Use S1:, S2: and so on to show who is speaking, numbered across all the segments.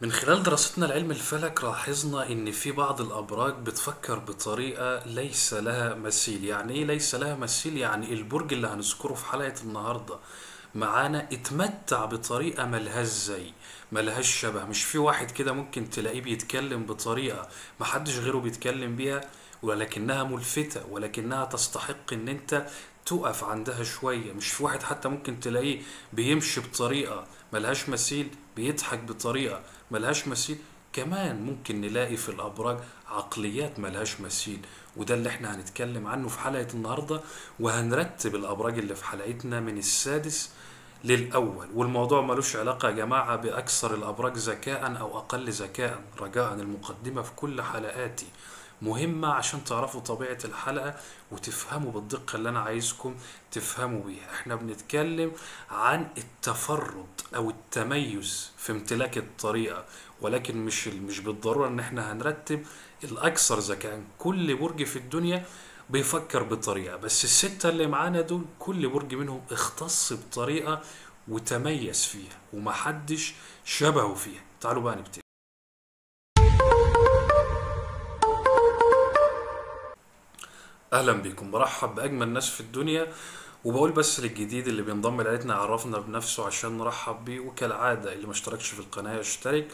S1: من خلال دراستنا لعلم الفلك لاحظنا ان في بعض الابراج بتفكر بطريقة ليس لها مثيل يعني ايه ليس لها مثيل يعني البرج اللي هنذكره في حلقة النهاردة معانا اتمتع بطريقة ملهاش زي ملهاش شبه مش في واحد كده ممكن تلاقيه بيتكلم بطريقة محدش غيره بيتكلم بيها ولكنها ملفتة ولكنها تستحق ان انت تقف عندها شوية مش في واحد حتى ممكن تلاقيه بيمشي بطريقة ملهاش مثيل بيضحك بطريقة ملهاش مثيل كمان ممكن نلاقي في الأبراج عقليات ملهاش مثيل وده اللي احنا هنتكلم عنه في حلقة النهاردة وهنرتب الأبراج اللي في حلقتنا من السادس للأول والموضوع ملوش علاقة يا جماعة بأكثر الأبراج ذكاء أو أقل ذكاء رجاء المقدمة في كل حلقاتي مهمة عشان تعرفوا طبيعة الحلقة وتفهموا بالدقة اللي أنا عايزكم تفهموا بيها احنا بنتكلم عن التفرد أو التميز في امتلاك الطريقة ولكن مش مش بالضرورة ان احنا هنرتب الأكثر ذكاء كل برج في الدنيا بيفكر بطريقة بس الستة اللي معانا دول كل برج منهم اختص بطريقة وتميز فيها ومحدش شبهه فيها تعالوا بقى نبتدي اهلا بكم برحب باجمل ناس في الدنيا وبقول بس للجديد اللي بينضم لعيلتنا عرفنا بنفسه عشان نرحب بيه وكالعاده اللي ما اشتركش في القناه يشترك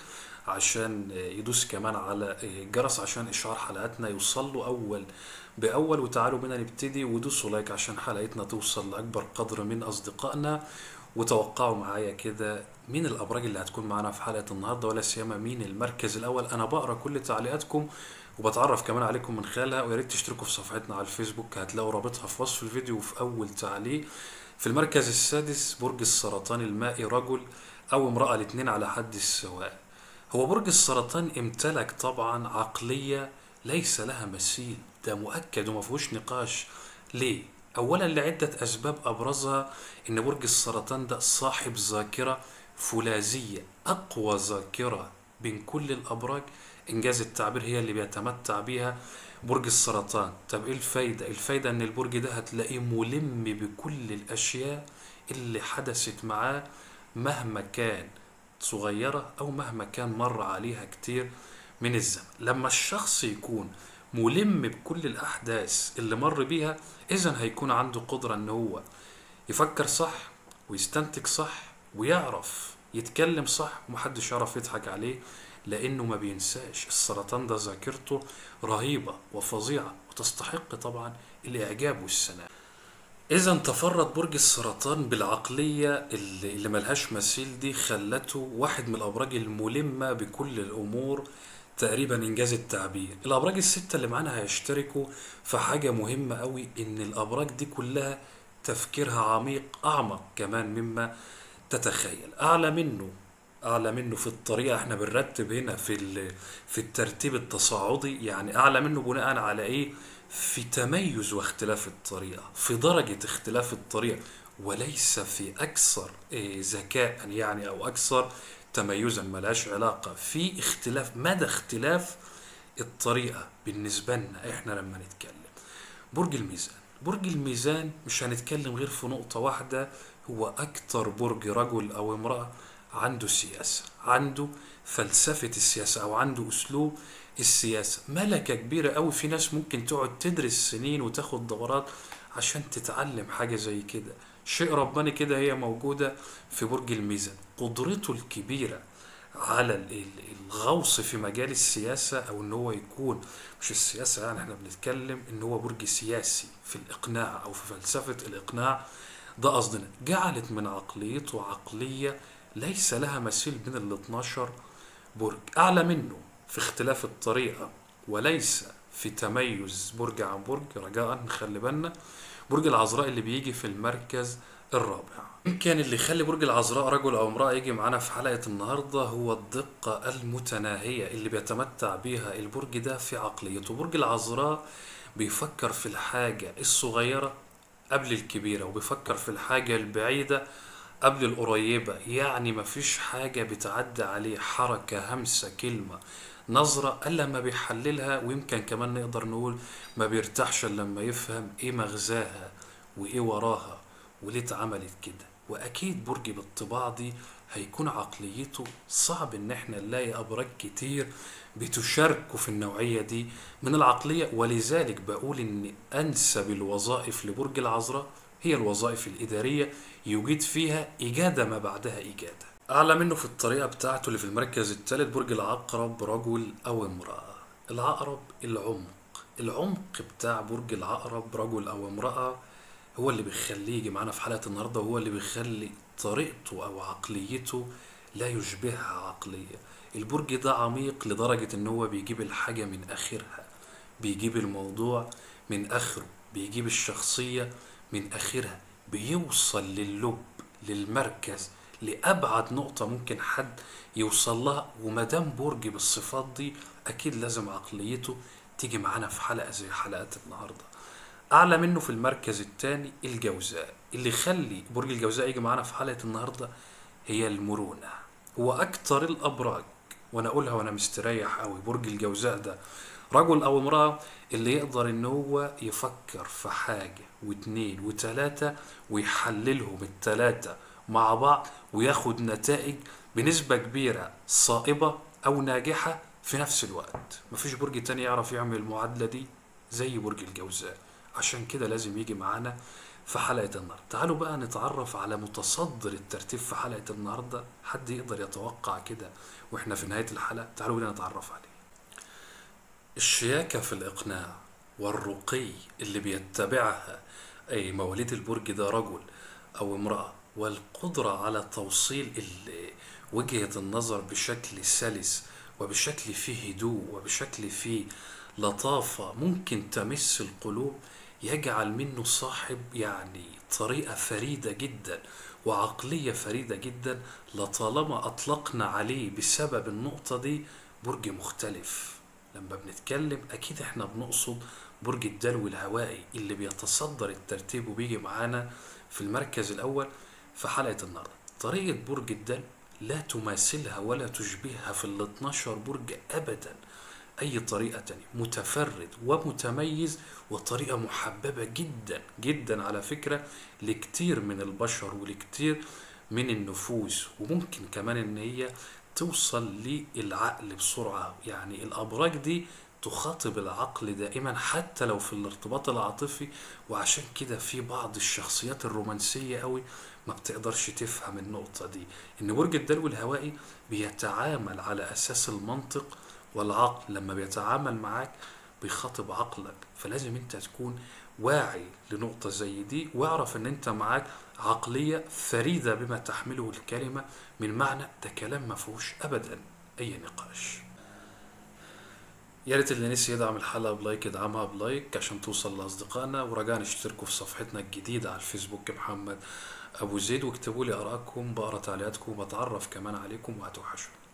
S1: عشان يدوس كمان على الجرس عشان اشعار حلقاتنا يوصل له اول باول وتعالوا بينا نبتدي ودوسوا لايك عشان حلقتنا توصل لاكبر قدر من اصدقائنا وتوقعوا معايا كده مين الابراج اللي هتكون معانا في حلقه النهارده ولا سيما مين المركز الاول انا بقرا كل تعليقاتكم وبتعرف كمان عليكم من خلالها ويا ريت تشتركوا في صفحتنا على الفيسبوك هتلاقوا رابطها في وصف الفيديو وفي اول تعليق في المركز السادس برج السرطان المائي رجل او امراه الاثنين على حد السواء هو برج السرطان امتلك طبعا عقليه ليس لها مثيل ده مؤكد وما فيهوش نقاش ليه اولا لعده اسباب ابرزها ان برج السرطان ده صاحب ذاكره فولاذيه اقوى ذاكره بين كل الابراج انجاز التعبير هي اللي بيتمتع بيها برج السرطان طب ايه الفايده الفايده ان البرج ده هتلاقيه ملم بكل الاشياء اللي حدثت معاه مهما كان صغيره او مهما كان مر عليها كتير من الزمن لما الشخص يكون ملم بكل الاحداث اللي مر بيها اذا هيكون عنده قدره ان هو يفكر صح ويستنتج صح ويعرف يتكلم صح ومحدش يعرف يضحك عليه لانه ما بينساش السرطان ده ذاكرته رهيبه وفظيعه وتستحق طبعا الاعجاب والثناء اذا تفرد برج السرطان بالعقليه اللي, اللي ملهاش مثيل دي خلته واحد من الابراج الملمه بكل الامور تقريبا انجاز التعبير الابراج السته اللي معانا هيشتركوا في حاجه مهمه قوي ان الابراج دي كلها تفكيرها عميق اعمق كمان مما تتخيل اعلى منه اعلى منه في الطريقه احنا بنرتب هنا في في الترتيب التصاعدي يعني اعلى منه بناء على ايه في تميز واختلاف الطريقه في درجه اختلاف الطريقه وليس في اكثر إيه ذكاء يعني او اكثر تميزا ملهاش علاقه في اختلاف مدى اختلاف الطريقه بالنسبه لنا احنا لما نتكلم برج الميزان برج الميزان مش هنتكلم غير في نقطه واحده هو اكتر برج رجل او امراه عنده سياسة عنده فلسفة السياسة أو عنده أسلوب السياسة ملكة كبيرة أوي في ناس ممكن تقعد تدرس سنين وتاخد دورات عشان تتعلم حاجة زي كده شيء رباني كده هي موجودة في برج الميزان قدرته الكبيرة على الغوص في مجال السياسة أو إن هو يكون مش السياسة يعني إحنا بنتكلم إن هو برج سياسي في الإقناع أو في فلسفة الإقناع ده قصدنا جعلت من عقليته عقلية ليس لها مثيل بين ال 12 برج أعلى منه في اختلاف الطريقة وليس في تميز برج عن برج رجاء نخلي بالنا برج العذراء اللي بيجي في المركز الرابع يمكن اللي يخلي برج العذراء رجل او امرأة يجي معانا في حلقة النهاردة هو الدقة المتناهية اللي بيتمتع بيها البرج ده في عقليته برج العذراء بيفكر في الحاجة الصغيرة قبل الكبيرة وبيفكر في الحاجة البعيدة قبل القريبة يعني مفيش حاجة بتعدي عليه حركة همسة كلمة نظرة إلا لما بيحللها ويمكن كمان نقدر نقول ما بيرتاحش إلا لما يفهم إيه مغزاها وإيه وراها وليه اتعملت كده وأكيد برج بالطباع دي هيكون عقليته صعب ان احنا نلاقي ابراج كتير بتشاركوا في النوعية دي من العقلية ولذلك بقول ان انسب الوظائف لبرج العذراء هي الوظائف الإدارية يوجد فيها إجادة ما بعدها إجادة أعلى منه في الطريقة بتاعته اللي في المركز الثالث برج العقرب رجل أو امرأة العقرب العمق العمق بتاع برج العقرب رجل أو امرأة هو اللي بيخليه يجي معانا في حلقة النهاردة وهو اللي بيخلي طريقته أو عقليته لا يشبهها عقلية البرج ده عميق لدرجة إن هو بيجيب الحاجة من آخرها بيجيب الموضوع من آخره بيجيب الشخصية من آخرها بيوصل للب للمركز لأبعد نقطة ممكن حد يوصل لها ومدام برج بالصفات دي أكيد لازم عقليته تيجي معانا في حلقة زي حلقات النهاردة أعلى منه في المركز الثاني الجوزاء اللي يخلي برج الجوزاء يجي معانا في حلقة النهاردة هي المرونة هو أكتر الأبراج وأنا أقولها وأنا مستريح أوي برج الجوزاء ده رجل أو امرأة اللي يقدر إن هو يفكر في حاجة واتنين وتلاتة ويحللهم التلاتة مع بعض وياخد نتائج بنسبة كبيرة صائبة أو ناجحة في نفس الوقت مفيش برج تاني يعرف يعمل المعادلة دي زي برج الجوزاء عشان كده لازم يجي معانا في حلقة النهاردة تعالوا بقى نتعرف على متصدر الترتيب في حلقة النهاردة حد يقدر يتوقع كده واحنا في نهاية الحلقة تعالوا بينا نتعرف عليه الشياكة في الإقناع والرقي اللي بيتبعها أي مواليد البرج ده رجل أو امرأة والقدرة على توصيل ال- وجهة النظر بشكل سلس وبشكل فيه هدوء وبشكل فيه لطافة ممكن تمس القلوب يجعل منه صاحب يعني طريقة فريدة جدا وعقلية فريدة جدا لطالما أطلقنا عليه بسبب النقطة دي برج مختلف لما بنتكلم أكيد إحنا بنقصد برج الدلو الهوائي اللي بيتصدر الترتيب وبيجي معانا في المركز الأول في حلقة النهاردة طريقة برج الدلو لا تماثلها ولا تشبهها في ال 12 برج أبدا أي طريقة تانية متفرد ومتميز وطريقة محببة جدا جدا على فكرة لكتير من البشر ولكتير من النفوس وممكن كمان إن هي توصل للعقل بسرعة يعني الأبراج دي تخاطب العقل دائما حتى لو في الارتباط العاطفي وعشان كده في بعض الشخصيات الرومانسية قوي ما بتقدرش تفهم النقطة دي إن برج الدلو الهوائي بيتعامل على أساس المنطق والعقل لما بيتعامل معاك بيخاطب عقلك فلازم انت تكون واعي لنقطة زي دي واعرف ان انت معاك عقلية فريدة بما تحمله الكلمة من معنى ده كلام ما فيهوش ابدا اي نقاش يا ريت اللي نسي يدعم الحلقة بلايك يدعمها بلايك عشان توصل لأصدقائنا ورجاء اشتركوا في صفحتنا الجديدة على الفيسبوك محمد أبو زيد واكتبوا لي آرائكم بقرا تعليقاتكم وبتعرف كمان عليكم وهتوحشوا